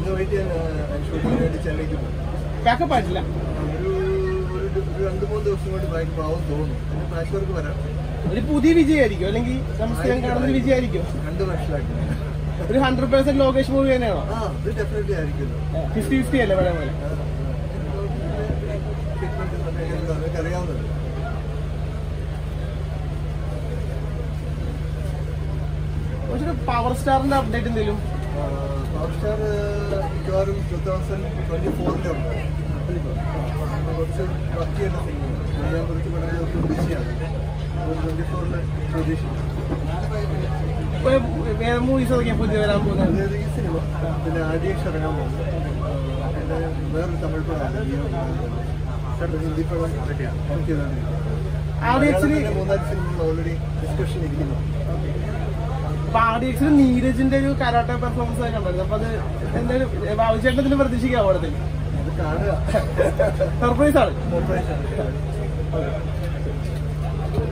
വൈകിട്ട് ഞാൻ ഷൂട്ടിങ്ങിന് വേണ്ടി ചെന്നൈക്ക് പോകും ബാക്കപ്പ് ആയിട്ടില്ല ഒരു ഒരു ഒരു രണ്ട് മൂന്ന് ദിവസം കൊണ്ട് ബാക്ക് പാവം തോന്നുന്നു പിന്നെ ബാക്ക് വർക്ക് വരാം ഒരു പുതിയ വിജയമായിരിക്കും അല്ലെങ്കിൽ നമ്മൾ സ്ഥിരം കാണുന്ന ഒരു വിജയമായിരിക്കും രണ്ട് വർഷമായിട്ട് ഒരു ഹൺഡ്രഡ് പെർസെന്റ് ലോകേഷ് മൂവി തന്നെയാണോ ആ അത് ഡെഫിനറ്റ്ലി ആയിരിക്കുമല്ലോ ഫിഫ്റ്റി ഫിഫ്റ്റി അല്ലേ പഴയ പോലെ അതൊക്കെ അറിയാവുന്നത് പക്ഷേ പവർ സ്റ്റാറിന്റെ അപ്ഡേറ്റ് എന്തെങ്കിലും പവർ സ്റ്റാർ മിക്കവാറും ടു തൗസൻഡ് ട്വന്റി ഫോറിലുണ്ട് കുറച്ച് വർക്ക് ചെയ്യേണ്ട സിനിമയാണ് ഞാൻ കുറച്ച് പടങ്ങളൊക്കെ ബിസിയാണ് ട്വന്റി ഫോറിൽ പ്രതീക്ഷിക്കുന്നു വേറെ മൂവീസ് ഒക്കെ പുതിയ വരാൻ പോകുന്നത് അതായത് ഈ സിനിമ പിന്നെ ആദ്യം ഇറങ്ങാൻ പോകുന്നു പിന്നെ വേറൊരു തമിഴ് പടമാണ് ഈ ഹിന്ദി പടം ഒക്കെയാണ് വർക്ക് ചെയ്തുകൊണ്ടിരിക്കുന്നത് ആദ്യം ആക്ച്വലി മലയാളത്തിലെ മൂന്നാല് സിനിമകൾ ഓൾറെഡി ഡിസ്കഷൻ ഇരിക്കുന്നു അപ്പൊ ആദ്യം ആക്ച്വലി നീരജിന്റെ ഒരു കരാട്ട പെർഫോമൻസ് ഒക്കെ ഉണ്ടായിരുന്നു അപ്പൊ അത് എന്തായാലും ബാബുചേട്ടത്തിന് പ്രതീക്ഷിക്കാം അവിടത്തിൽ അത് കാണുക സർപ്രൈസ് ആണ് സർപ്രൈസ് ആണ്